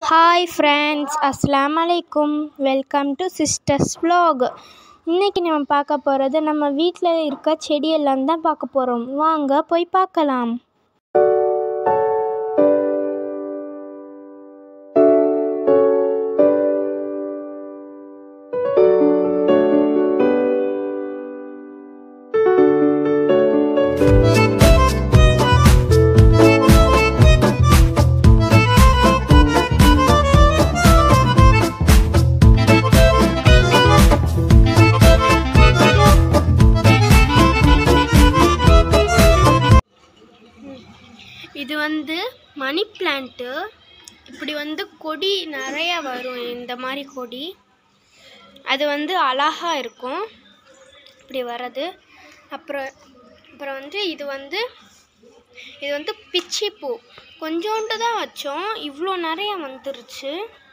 hi friends அஸ்ஸலாமு அலைக்கும் welcome to sisters vlog இன்றைக்கி நம்ம பார்க்க போகிறது நம்ம வீட்டில் இருக்க செடியெல்லாம் தான் பார்க்க போகிறோம் வாங்க போய் பார்க்கலாம் இது வந்து மணி பிளான்ட்டு இப்படி வந்து கொடி நிறைய வரும் இந்த மாதிரி கொடி அது வந்து அழகாக இருக்கும் இப்படி வர்றது அப்புறம் அப்புறம் வந்து இது வந்து இது வந்து பிச்சி பூ கொஞ்சோண்டு தான் வச்சோம் இவ்வளோ நிறைய வந்துருச்சு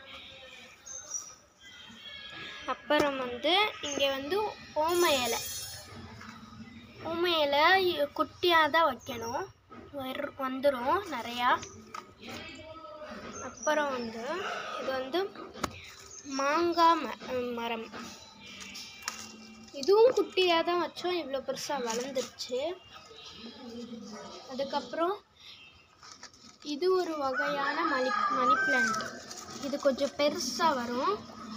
அப்புறம் வந்து இங்கே வந்து ஓம இலை ஓம இலை குட்டியாக தான் வைக்கணும் வர் வந்துடும் நிறையா அப்புறம் வந்து இது வந்து மாங்காய் ம மரம் இதுவும் குட்டியாக தான் வச்சோம் இவ்வளோ பெருசாக வளர்ந்துருச்சு அதுக்கப்புறம் இது ஒரு வகையான மணி மணி பிளான்ட் இது கொஞ்சம் பெருசாக வரும்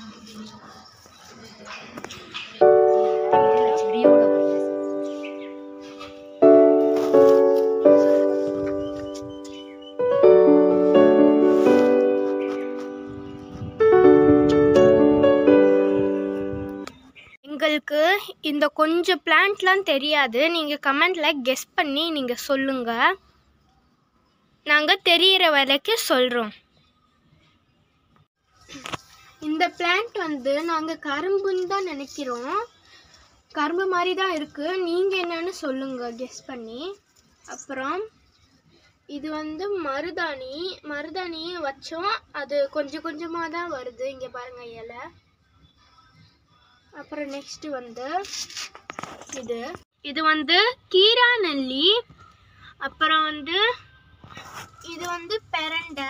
எங்களுக்கு இந்த கொஞ்சம் பிளான்ட்லாம் தெரியாது நீங்கள் கமெண்டில் கெஸ் பண்ணி நீங்கள் சொல்லுங்கள் நாங்கள் தெரியிற வரைக்கும் சொல்கிறோம் இந்த பிளான்ட் வந்து நாங்கள் கரும்புன்னு தான் நினைக்கிறோம் கரும்பு மாதிரி தான் இருக்குது நீங்கள் என்னன்னு சொல்லுங்கள் கெஸ் பண்ணி அப்புறம் இது வந்து மருதாணி மருதாணி வச்சோம் அது கொஞ்சம் கொஞ்சமாக தான் வருது இங்கே பாருங்கள் இலை அப்புறம் நெக்ஸ்ட் வந்து இது இது வந்து கீரா நெல்லி அப்புறம் வந்து இது வந்து பெரண்டை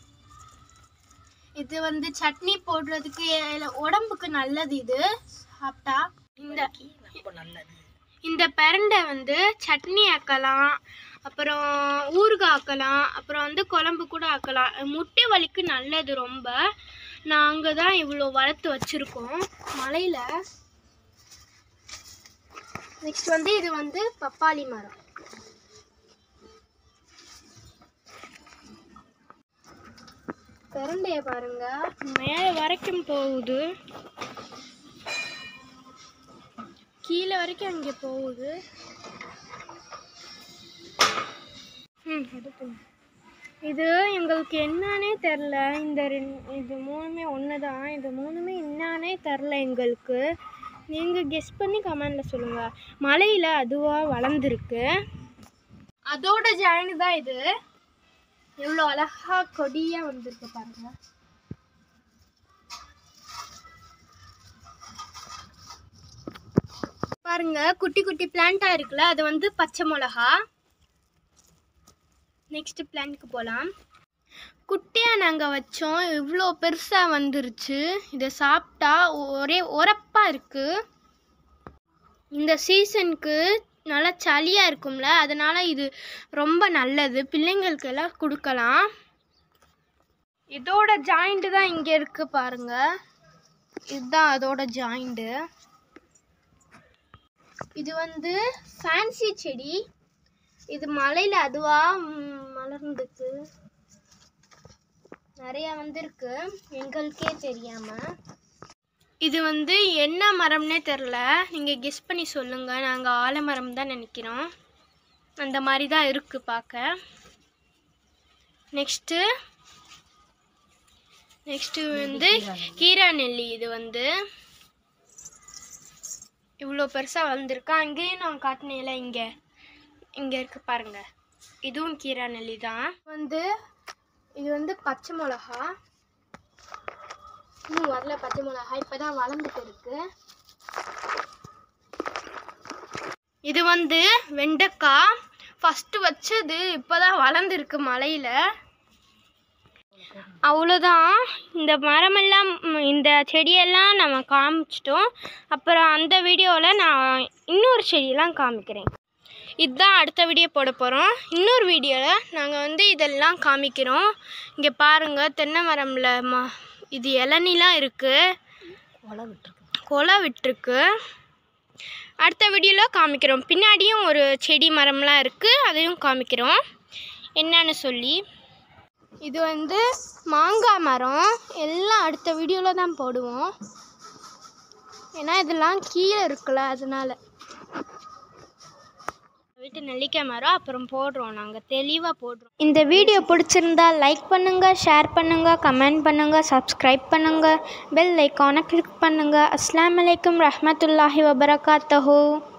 இது வந்து சட்னி போடுறதுக்கு இல்ல உடம்புக்கு நல்லது இது சாப்பிட்டா இந்த இந்த பெரண்டை வந்து சட்னி ஆக்கலாம் அப்புறம் ஊறுகாய் ஆக்கலாம் அப்புறம் வந்து குழம்பு கூட ஆக்கலாம் முட்டை வலிக்கு நல்லது ரொம்ப நாங்கள் தான் இவ்வளோ வளர்த்து வச்சுருக்கோம் மலையில் நெக்ஸ்ட் வந்து இது வந்து பப்பாளி மரம் பெரண்டைய பாருங்க மேலே வரைக்கும் போகுது கீழே வரைக்கும் அங்கே போகுது ம் அடுத்து இது எங்களுக்கு என்னன்னே தெரில இந்த ரெண் இது மூணுமே ஒன்று தான் இது மூணுமே என்னன்னே தெரில எங்களுக்கு நீங்கள் கெஸ் பண்ணி கமெண்டில் சொல்லுங்கள் மலையில் அதுவாக வளர்ந்துருக்கு அதோட ஜாயின் தான் இது எவ்வளோ அழகா கொடியாக வந்திருக்கு பாருங்க பாருங்க குட்டி குட்டி பிளான்ட்டாக இருக்குல்ல அது வந்து பச்சை மிளகா நெக்ஸ்ட் பிளான்க்கு போகலாம் குட்டியாக நாங்கள் வச்சோம் இவ்வளோ பெருசாக வந்துருச்சு இதை சாப்பிட்டா ஒரே உரப்பாக இருக்குது இந்த சீசனுக்கு நல்லா சளியாக இருக்கும்ல அதனால் இது ரொம்ப நல்லது பிள்ளைங்களுக்கு எல்லாம் கொடுக்கலாம் இதோட ஜாயிண்ட்டு தான் இங்கே இருக்குது பாருங்க இதுதான் அதோட ஜாயிண்ட்டு இது வந்து ஃபேன்சி செடி இது மலையில் அதுவாக மலர்ந்துக்கு நிறையா வந்திருக்கு எங்களுக்கே தெரியாமல் இது வந்து என்ன மரம்னே தெரில நீங்கள் கெஸ் பண்ணி சொல்லுங்கள் நாங்கள் ஆலமரம் தான் நினைக்கிறோம் அந்த மாதிரி தான் இருக்குது பார்க்க நெக்ஸ்ட்டு நெக்ஸ்ட்டு வந்து கீரா நெல்லி இது வந்து இவ்வளோ பெருசாக வந்திருக்கு அங்கேயும் நான் காட்டினேல இங்கே இங்கே இருக்கு பாருங்க இதுவும் கீரா நெல்லி தான் வந்து இது வந்து பச்சை மிளகா இன்னும் வரல பச்சை மிளகா இப்போ தான் வளர்ந்துட்டு இருக்கு இது வந்து வெண்டைக்காய் ஃபஸ்ட்டு வச்சது இப்போ தான் வளர்ந்துருக்கு மலையில் அவ்வளோதான் இந்த மரமெல்லாம் ம், இந்த செடியெல்லாம் நம்ம காமிச்சிட்டோம் அப்புறம் அந்த வீடியோவில் நான் இன்னொரு செடியெல்லாம் காமிக்கிறேன் இதுதான் அடுத்த வீடியோ போட போகிறோம் இன்னொரு வீடியோவில் நாங்கள் வந்து இதெல்லாம் காமிக்கிறோம் இங்கே பாருங்கள் தென்னை மரம்ல ம இது இளநிலாம் இருக்குது கொலை விட்டுருக்கு கொலை விட்டுருக்கு அடுத்த வீடியோவில் காமிக்கிறோம் பின்னாடியும் ஒரு செடி மரம்லாம் இருக்குது அதையும் காமிக்கிறோம் என்னன்னு சொல்லி இது வந்து மாங்காய் மரம் எல்லாம் அடுத்த வீடியோவில் தான் போடுவோம் ஏன்னா இதெல்லாம் கீழே இருக்குல்ல அதனால வீட்டு நெல்லிக்காய் மரம் அப்புறம் போடுறோம் நாங்கள் தெளிவாக போடுறோம் இந்த வீடியோ பிடிச்சிருந்தா லைக் பண்ணுங்கள் ஷேர் பண்ணுங்கள் கமெண்ட் பண்ணுங்கள் சப்ஸ்கிரைப் பண்ணுங்கள் பெல் ஐக்கானை கிளிக் பண்ணுங்கள் அஸ்ஸலாமு அலைக்கும் ரஹ்மத்துல்லாஹி வபரகாத்தஹூ